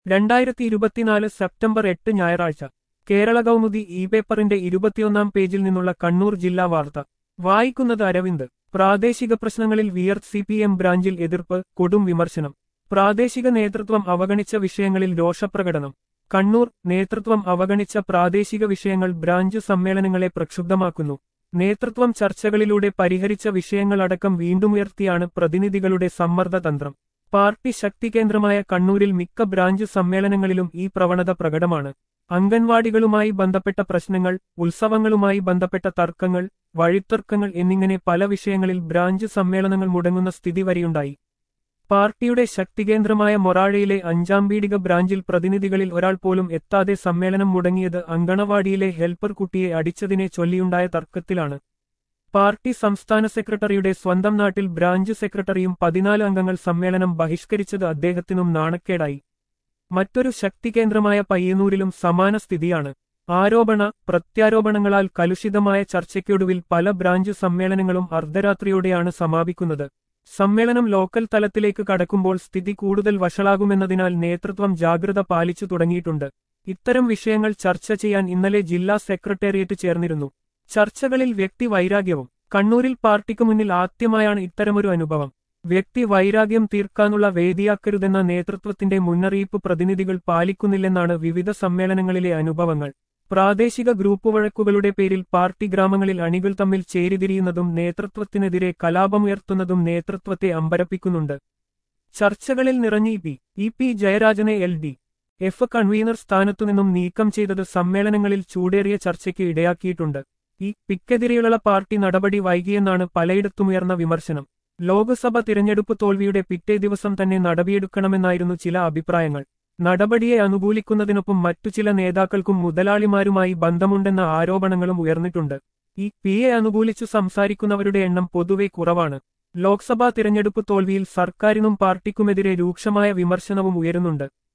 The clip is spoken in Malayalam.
രണ്ടായിരത്തി ഇരുപത്തിനാല് സെപ്റ്റംബർ എട്ട് ഞായറാഴ്ച കേരള കൗമുദി ഇ പേപ്പറിന്റെ ഇരുപത്തിയൊന്നാം പേജിൽ നിന്നുള്ള കണ്ണൂർ ജില്ലാ വാർത്ത വായിക്കുന്നത് അരവിന്ദ് പ്രാദേശിക പ്രശ്നങ്ങളിൽ വിയർ സി പി എം ബ്രാഞ്ചിൽ എതിർപ്പ് കൊടും വിമർശനം പ്രാദേശിക നേതൃത്വം അവഗണിച്ച വിഷയങ്ങളിൽ രോഷപ്രകടനം കണ്ണൂർ നേതൃത്വം അവഗണിച്ച പ്രാദേശിക വിഷയങ്ങൾ ബ്രാഞ്ച് സമ്മേളനങ്ങളെ പ്രക്ഷുബ്ധമാക്കുന്നു നേതൃത്വം ചർച്ചകളിലൂടെ പരിഹരിച്ച വിഷയങ്ങളടക്കം വീണ്ടുമുയർത്തിയാണ് പ്രതിനിധികളുടെ സമ്മർദ്ദതന്ത്രം പാർട്ടി ശക്തി കേന്ദ്രമായ കണ്ണൂരിൽ മിക്ക ബ്രാഞ്ച് സമ്മേളനങ്ങളിലും ഈ പ്രവണത പ്രകടമാണ് അംഗൻവാടികളുമായി ബന്ധപ്പെട്ട പ്രശ്നങ്ങൾ ഉത്സവങ്ങളുമായി ബന്ധപ്പെട്ട തർക്കങ്ങൾ വഴിത്തർക്കങ്ങൾ എന്നിങ്ങനെ പല വിഷയങ്ങളിൽ ബ്രാഞ്ച് സമ്മേളനങ്ങൾ മുടങ്ങുന്ന സ്ഥിതി വരെയുണ്ടായി പാർട്ടിയുടെ ശക്തികേന്ദ്രമായ മൊറാഴയിലെ അഞ്ചാം പീടിക ബ്രാഞ്ചിൽ പ്രതിനിധികളിൽ ഒരാൾ പോലും എത്താതെ സമ്മേളനം മുടങ്ങിയത് അങ്കണവാടിയിലെ ഹെൽപ്പർ കുട്ടിയെ അടിച്ചതിനെ ചൊല്ലിയുണ്ടായ തർക്കത്തിലാണ് പാർട്ടി സംസ്ഥാന സെക്രട്ടറിയുടെ സ്വന്തം നാട്ടിൽ ബ്രാഞ്ച് സെക്രട്ടറിയും പതിനാല് അംഗങ്ങൾ സമ്മേളനം ബഹിഷ്കരിച്ചത് അദ്ദേഹത്തിനും നാണക്കേടായി മറ്റൊരു ശക്തികേന്ദ്രമായ പയ്യന്നൂരിലും സമാന സ്ഥിതിയാണ് ആരോപണ പ്രത്യാരോപണങ്ങളാൽ കലുഷിതമായ ചർച്ചയ്ക്കൊടുവിൽ പല ബ്രാഞ്ച് സമ്മേളനങ്ങളും അർദ്ധരാത്രിയോടെയാണ് സമാപിക്കുന്നത് സമ്മേളനം ലോക്കൽ തലത്തിലേക്ക് കടക്കുമ്പോൾ സ്ഥിതി കൂടുതൽ വഷളാകുമെന്നതിനാൽ നേതൃത്വം ജാഗ്രത പാലിച്ചു തുടങ്ങിയിട്ടുണ്ട് ഇത്തരം വിഷയങ്ങൾ ചർച്ച ചെയ്യാൻ ഇന്നലെ ജില്ലാ സെക്രട്ടേറിയറ്റ് ചേർന്നിരുന്നു ചർച്ചകളിൽ വ്യക്തി വൈരാഗ്യവും കണ്ണൂരിൽ പാർട്ടിക്ക് മുന്നിൽ ആദ്യമായാണ് ഇത്തരമൊരു അനുഭവം വ്യക്തി വൈരാഗ്യം തീർക്കാനുള്ള വേദിയാക്കരുതെന്ന നേതൃത്വത്തിന്റെ മുന്നറിയിപ്പ് പ്രതിനിധികൾ പാലിക്കുന്നില്ലെന്നാണ് വിവിധ സമ്മേളനങ്ങളിലെ അനുഭവങ്ങൾ പ്രാദേശിക ഗ്രൂപ്പ് വഴക്കുകളുടെ പേരിൽ പാർട്ടി ഗ്രാമങ്ങളിൽ അണികൾ തമ്മിൽ ചേരിതിരിയുന്നതും നേതൃത്വത്തിനെതിരെ കലാപമുയർത്തുന്നതും നേതൃത്വത്തെ അമ്പരപ്പിക്കുന്നുണ്ട് ചർച്ചകളിൽ നിറഞ്ഞ ഇ പി ഇ പി ജയരാജനെ എൽ ഡി എഫ് കൺവീനർ സ്ഥാനത്തുനിന്നും നീക്കം ചെയ്തത് സമ്മേളനങ്ങളിൽ ചൂടേറിയ ചർച്ചയ്ക്ക് ഇടയാക്കിയിട്ടുണ്ട് ഈ പിക്കെതിരെയുള്ള പാർട്ടി നടപടി വൈകിയെന്നാണ് പലയിടത്തുമുയർന്ന വിമർശനം ലോക്സഭ തിരഞ്ഞെടുപ്പ് തോൽവിയുടെ പിറ്റേ ദിവസം തന്നെ നടപടിയെടുക്കണമെന്നായിരുന്നു ചില അഭിപ്രായങ്ങൾ നടപടിയെ അനുകൂലിക്കുന്നതിനൊപ്പം മറ്റു ചില നേതാക്കൾക്കും മുതലാളിമാരുമായി ബന്ധമുണ്ടെന്ന ആരോപണങ്ങളും ഉയർന്നിട്ടുണ്ട് ഈ പിയെ അനുകൂലിച്ചു സംസാരിക്കുന്നവരുടെ എണ്ണം പൊതുവെ കുറവാണ് ലോക്സഭാ തിരഞ്ഞെടുപ്പ് തോൽവിയിൽ സർക്കാരിനും പാർട്ടിക്കുമെതിരെ രൂക്ഷമായ വിമർശനവും ഉയരുന്നുണ്ട്